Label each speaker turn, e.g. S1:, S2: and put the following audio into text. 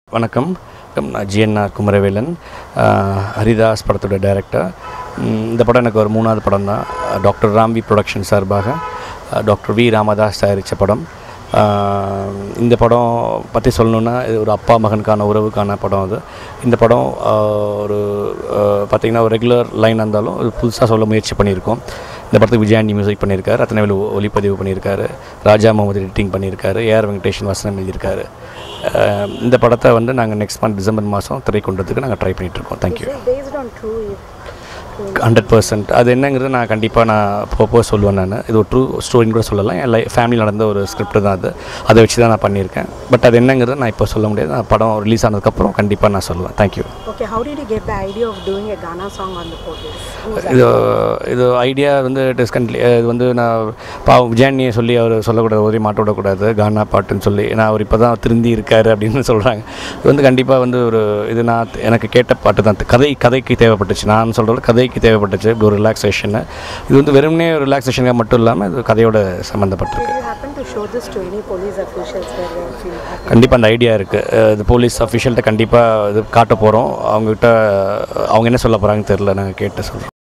S1: வணக்கம் வணக்கம். நான் ஜிஎன்ஆர் குமரவேலன் ஆஹ், ஹரிதாஸ் படத்தோட டைரக்டர் ம், இந்த படம் எனக்கு ஒரு மூணாவது படம் தான் டாக்டர் ராம்வி ப்ரொடக்ஷன் சார்பாக ஆஹ், டாக்டர் வி ராமதாஸ் தயாரித்த படம் ஆஹ், இந்த படம் பற்றி சொல்லணுன்னா இது ஒரு அப்பா மகனுக்கான உறவுக்கான படம் அது இந்த படம் ஆஹ், ஒரு ஆஹ், பார்த்திங்கன்னா ஒரு ரெகுலர் லைன் இருந்தாலும் இது புதுசாக சொல்ல முயற்சி பண்ணியிருக்கோம் இந்த படத்துக்கு விஜயாண்டி மியூசிக் பண்ணியிருக்காரு ரத்னவேலு ஒளிப்பதிவு பண்ணியிருக்காரு ராஜா முகமது எடிட்டிங் பண்ணியிருக்காரு ஏஆர் வெங்கடேஷன் வசனம் எழுதியிருக்காரு அஹ் இந்த படத்தை வந்து நாங்கள் நெக்ஸ்ட் மந்த் டிசம்பர் மாதம் திரைக்கொண்டதுக்கு நாங்கள் ட்ரை பண்ணிகிட்ருக்கோம் thank you
S2: Is it based on true
S1: hundred percent அது என்னங்கிறது நான் கண்டிப்பாக நான் போக சொல்லுவேன் நான் இது ஒரு ட்ரூ ஸ்டோரின்னு கூட சொல்லலாம் என் லை ஃபேமிலி நடந்த ஒரு ஸ்கிரிப்ட் தான் அது அதை வச்சு தான் நான் பண்ணியிருக்கேன் பட் அது என்னங்கிறது நான் இப்போ சொல்ல முடியாது நான் படம் ரிலீஸ் ஆனதுக்கப்புறம் கண்டிப்பாக நான் சொல்லுவேன் thank you
S2: Okay, how did you get the idea of doing a Ghana song on the police? Who was
S1: இது இது ஐடியா வந்து டிஸ்கண்ட்லி இது வந்து நான் பாவம் விஜயானியை சொல்லி அவர் சொல்லக்கூடாது ஒரே மாட்ட விடக்கூடாது கானா பாட்டுன்னு சொல்லி ஏன்னா அவர் இப்போ தான் திருந்தி இருக்காரு அப்படின்னு சொல்கிறாங்க இது வந்து கண்டிப்பாக வந்து ஒரு இது நான் எனக்கு கேட்ட பாட்டு தான் கதை கதைக்கு தேவைப்பட்டுச்சு நான் சொல்கிறது கதைக்கு தேவைப்பட்டுச்சு ஒரு ரிலாக்ஸேஷனு இது வந்து வெறுமனே ரிலாக்ஸேஷனுக்காக மட்டும் இல்லாமல் இது கதையோட சம்மந்தப்பட்டிருக்கு
S2: Did you happen to show this to any police officials where they feel happy?
S1: கண்டிப்பாக அந்த ஐடியா இருக்குது இது போலீஸ் அஃபிஷியல்கிட்ட கண்டிப்பாக இது காட்ட போகிறோம் அவங்ககிட்ட அவங்க என்ன சொல்ல போகிறாங்கன்னு தெரில நாங்கள் கேட்டு சொல்கிறோம்